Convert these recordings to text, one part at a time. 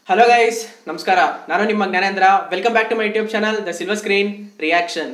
hello guys ನಮಸ್ಕಾರ ನಾನು ನಿಮ್ಮ Jnanendra welcome back to my YouTube channel the silver screen reaction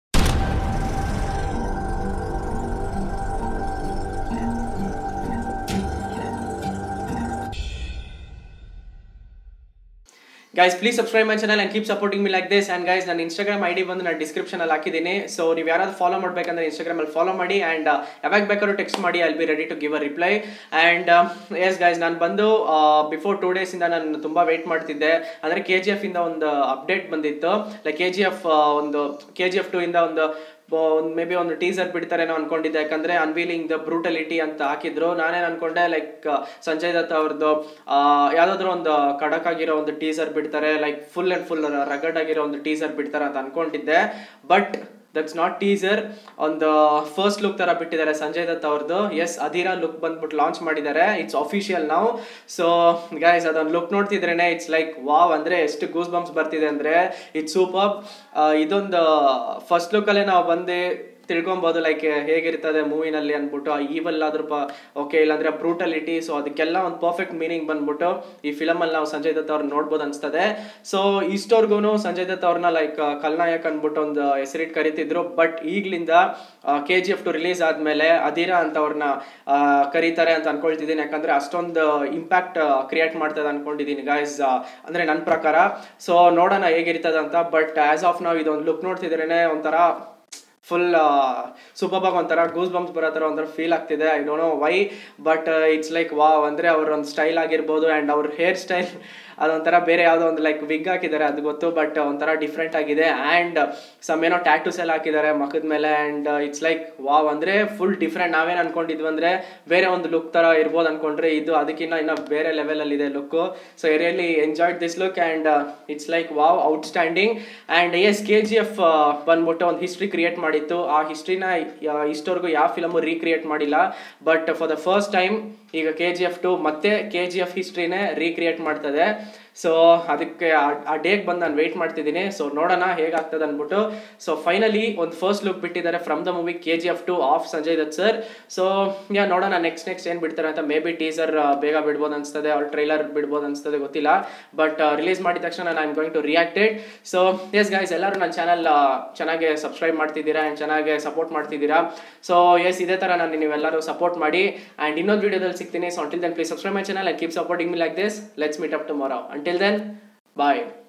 guys please subscribe my channel and keep supporting me like this and guys ನನ್ನ Instagram ID ಬಂದು ನಾನು description ಅಲ್ಲಿ ಹಾಕಿದ್ದೀನಿ so ನೀವು ಯಾರಾದ್ರೂ ಫಾಲೋ ಮಾಡಬೇಕಂದ್ರೆ ಇನ್ಸ್ಟಾಗ್ರಾಮ್ ಅಲ್ಲಿ ಫಾಲೋ ಮಾಡಿ ಅಂಡ್ ಯಾವಾಗ ಬೇಕಾದ್ರೂ ಟೆಕ್ಸ್ಟ್ ಮಾಡಿ I'll be ready to give a reply and yes guys ನಾನು ಬಂದು ಬಿಫೋರ್ ಟೂ ಡೇಸ್ ಇಂದ ನಾನು ತುಂಬಾ ವೇಟ್ ಮಾಡ್ತಿದ್ದೆ ಅಂದ್ರೆ ಕೆ ಜಿ ಎಫ್ ಇಂದ ಒಂದು ಅಪ್ಡೇಟ್ ಬಂದಿತ್ತು ಲೈಕ್ ಕೆ ಜಿ ಎಫ್ ಒಂದು ಕೆ ಜಿ ಎಫ್ ಟು ಇಂದ ಒಂದು ಒಂದು ಮೇ ಬಿ ಒಂದು ಟೀಸರ್ ಬಿಡ್ತಾರೇನೋ ಅನ್ಕೊಂಡಿದ್ದೆ ಯಾಕಂದ್ರೆ ಅನ್ವೀಲಿಂಗ್ ದ ಬ್ರೂಟಲಿಟಿ ಅಂತ ಹಾಕಿದ್ರು ನಾನೇನ್ ಅನ್ಕೊಂಡೆ ಲೈಕ್ ಸಂಜಯ್ ದತ್ ಅವ್ರದ್ದು ಯಾವ್ದಾದ್ರು ಒಂದು ಖಡಕ್ ಆಗಿರೋ ಒಂದು ಟೀಸರ್ ಬಿಡ್ತಾರೆ like full and full rugged ಆಗಿರೋ ಒಂದು ಟೀಸರ್ ಬಿಡ್ತಾರೆ ಅಂತ ಅನ್ಕೊಂಡಿದ್ದೆ ಬಟ್ ದಟ್ಸ್ ನಾಟ್ ಟೀಸರ್ ಒಂದು ಫಸ್ಟ್ ಲುಕ್ ತರ ಬಿಟ್ಟಿದ್ದಾರೆ ಸಂಜಯ್ ದತ್ ಅವ್ರದ್ದು ಎಸ್ ಅಧೀರಾ ಲುಕ್ ಬಂದ್ಬಿಟ್ಟು ಲಾಂಚ್ ಮಾಡಿದ್ದಾರೆ ಇಟ್ಸ್ ಅಫಿಷಿಯಲ್ ನಾವು ಸೊ ಗೈಸ್ ಅದೊಂದು ಲುಕ್ ನೋಡ್ತಿದ್ರೇನೆ ಇಟ್ಸ್ ಲೈಕ್ ವಾವ್ ಅಂದ್ರೆ ಎಷ್ಟು ಗೂಸ್ ಬಂಪ್ಸ್ ಬರ್ತಿದೆ ಅಂದ್ರೆ ಇಟ್ಸ್ ಸೂಪರ್ ಇದೊಂದು ಫಸ್ಟ್ ಲುಕ್ಕಲ್ಲೇ ನಾವು ಬಂದು ತಿಳ್ಕೊಬೋದು ಲೈಕ್ ಹೇಗಿರ್ತದೆ ಮೂವಿನಲ್ಲಿ ಅಂದ್ಬಿಟ್ಟು ಈವಲ್ ಆದ್ರೂ ಪ ಓಕೆ ಇಲ್ಲಾಂದ್ರೆ ಬ್ರೂಟಲಿಟಿ ಸೊ ಅದಕ್ಕೆಲ್ಲ ಒಂದು ಪರ್ಫೆಕ್ಟ್ ಮೀನಿಂಗ್ ಬಂದ್ಬಿಟ್ಟು ಈ ಫಿಲಮ್ ಅಲ್ಲಿ ನಾವು ಸಂಜಯ್ ದತ್ ಅವ್ರನ್ನ ನೋಡ್ಬೋದು ಅನ್ಸ್ತದೆ ಸೊ ಇಷ್ಟವರೆಗೂ ಸಂಜಯ್ ದತ್ ಅವ್ರನ್ನ ಲೈಕ್ ಕಲ್ನಾಯಕ್ ಅನ್ಬಿಟ್ಟು ಒಂದು ಹೆಸರಿಟ್ಟು ಕರಿತಿದ್ರು ಬಟ್ ಈಗ್ಲಿಂದ K G F two release ಆದ್ಮೇಲೆ ಅಧೀರಾ ಅಂತ ಅವ್ರನ್ನ ಕರೀತಾರೆ ಅಂತ ಅನ್ಕೊಳ್ತಿದ್ದೀನಿ ಯಾಕಂದ್ರೆ ಅಷ್ಟೊಂದು ಇಂಪ್ಯಾಕ್ಟ್ ಕ್ರಿಯೇಟ್ ಮಾಡ್ತದೆ ಅನ್ಕೊಂಡಿದ್ದೀನಿ ಗಾಯ್ಸ್ ಅಂದ್ರೆ ನನ್ನ ಪ್ರಕಾರ ಸೊ ನೋಡೋಣ ಹೇಗಿರ್ತದೆ ಅಂತ ಬಟ್ ಆಸ್ ಆಫ್ ನಾವು ಇದೊಂದು ಲುಕ್ ನೋಡ್ತಿದ್ರೇನೆ ಒಂಥರ ಫುಲ್ ಸೂಪರ್ ಆಗಿ ಒಂಥರ ಗೂಸ್ ಬಂಪ್ಸ್ ಬರೋ ಥರ ಒಂಥರ ಫೀಲ್ ಆಗ್ತಿದೆ I don't know why but it's like wow ಅಂದರೆ ಅವ್ರ ಒಂದು ಸ್ಟೈಲ್ ಆಗಿರ್ಬೋದು ಆ್ಯಂಡ್ ಅವ್ರ ಹೇರ್ ಸ್ಟೈಲ್ ಅದೊಂಥರ ಬೇರೆ ಯಾವುದೋ ಒಂದು ಲೈಕ್ ವಿಗ್ ಹಾಕಿದ್ದಾರೆ ಅದು ಗೊತ್ತು ಬಟ್ ಒಂಥರ ಡಿಫ್ರೆಂಟ್ ಆಗಿದೆ ಆ್ಯಂಡ್ ಸಮ್ ಏನೋ ಟ್ಯಾಟೂಸ್ ಎಲ್ಲ ಹಾಕಿದ್ದಾರೆ ಮಖದ ಮೇಲೆ ಆ್ಯಂಡ್ ಇಟ್ಸ್ ಲೈಕ್ ವಾವ್ ಅಂದರೆ ಫುಲ್ ಡಿಫ್ರೆಂಟ್ ನಾವೇನು ಅನ್ಕೊಂಡಿದ್ವಿ ಅಂದರೆ ಬೇರೆ ಒಂದು ಲುಕ್ ಥರ ಇರ್ಬೋದು ಅನ್ಕೊಂಡ್ರೆ ಇದು ಅದಕ್ಕಿಂತ ಇನ್ನೂ ಬೇರೆ ಲೆವೆಲಲ್ಲಿ ಇದೆ look so I really enjoyed this look and it's like wow outstanding and yes K G F ಬಂದ್ಬಿಟ್ಟು ಒಂದು ಹಿಸ್ಟ್ರಿ ಕ್ರಿಯೇಟ್ ಮಾಡಿತ್ತು ಆ ಹಿಸ್ಟ್ರಿನ ಇಷ್ಟವರೆಗೂ ಯಾವ ಫಿಲಮು ರೀಕ್ರಿಯೇಟ್ ಮಾಡಿಲ್ಲ but for the first time ಈಗ ಕೆ ಜಿ ಎಫ್ ಟು ಮತ್ತೆ ಕೆ ಜಿ ಎಫ್ ಹಿಸ್ಟ್ರಿನೇ ರೀಕ್ರಿಯೇಟ್ ಮಾಡ್ತದೆ ಸೊ ಅದಕ್ಕೆ ಆ ಡೇಗೆ ಬಂದು ನಾನು ವೆಯ್ಟ್ ಮಾಡ್ತಿದ್ದೀನಿ ಸೊ ನೋಡೋಣ ಹೇಗಾಗ್ತದೆ ಅಂದ್ಬಿಟ್ಟು ಸೊ ಫೈನಲಿ ಒಂದು ಫಸ್ಟ್ ಲುಕ್ ಬಿಟ್ಟಿದ್ದಾರೆ from the movie K G F two of Sanjay Dutt sir so yeah ನೋಡೋಣ ನೆಕ್ಸ್ಟ್ ನೆಕ್ಸ್ಟ್ ಏನು ಬಿಡ್ತಾರೆ ಅಂತ ಮೇ ಬಿ ಟೀಸರ್ ಬೇಗ ಬಿಡ್ಬೋದು ಅನ್ಸ್ತದೆ ಅವ್ರ ಟ್ರೈಲರ್ ಬಿಡ್ಬೋದು ಅನ್ಸ್ತದೆ ಗೊತ್ತಿಲ್ಲ ಬಟ್ ರಿಲೀಸ್ ಮಾಡಿದ ತಕ್ಷಣ ನಾನು I'm going to reacted so yes guys ಎಲ್ಲರೂ ನನ್ನ ಚಾನಲ್ ಚೆನ್ನಾಗಿ ಸಬ್ಸ್ಕ್ರೈಬ್ ಮಾಡ್ತಿದ್ದೀರಾ ಆ್ಯಂಡ್ ಚೆನ್ನಾಗಿ ಸಪೋರ್ಟ್ ಮಾಡ್ತಿದ್ದೀರಾ ಸೊ ಎಸ್ ಇದೇ ಥರ ನಾನು ನೀವೆಲ್ಲರೂ ಸಪೋರ್ಟ್ ಮಾಡಿ ಆ್ಯಂಡ್ ಇನ್ನೊಂದು ವಿಡಿಯೋದಲ್ಲಿ ಸಿಗ್ತೀನಿ so until then please subscribe my channel and keep supporting me like this let's meet up tomorrow until then bye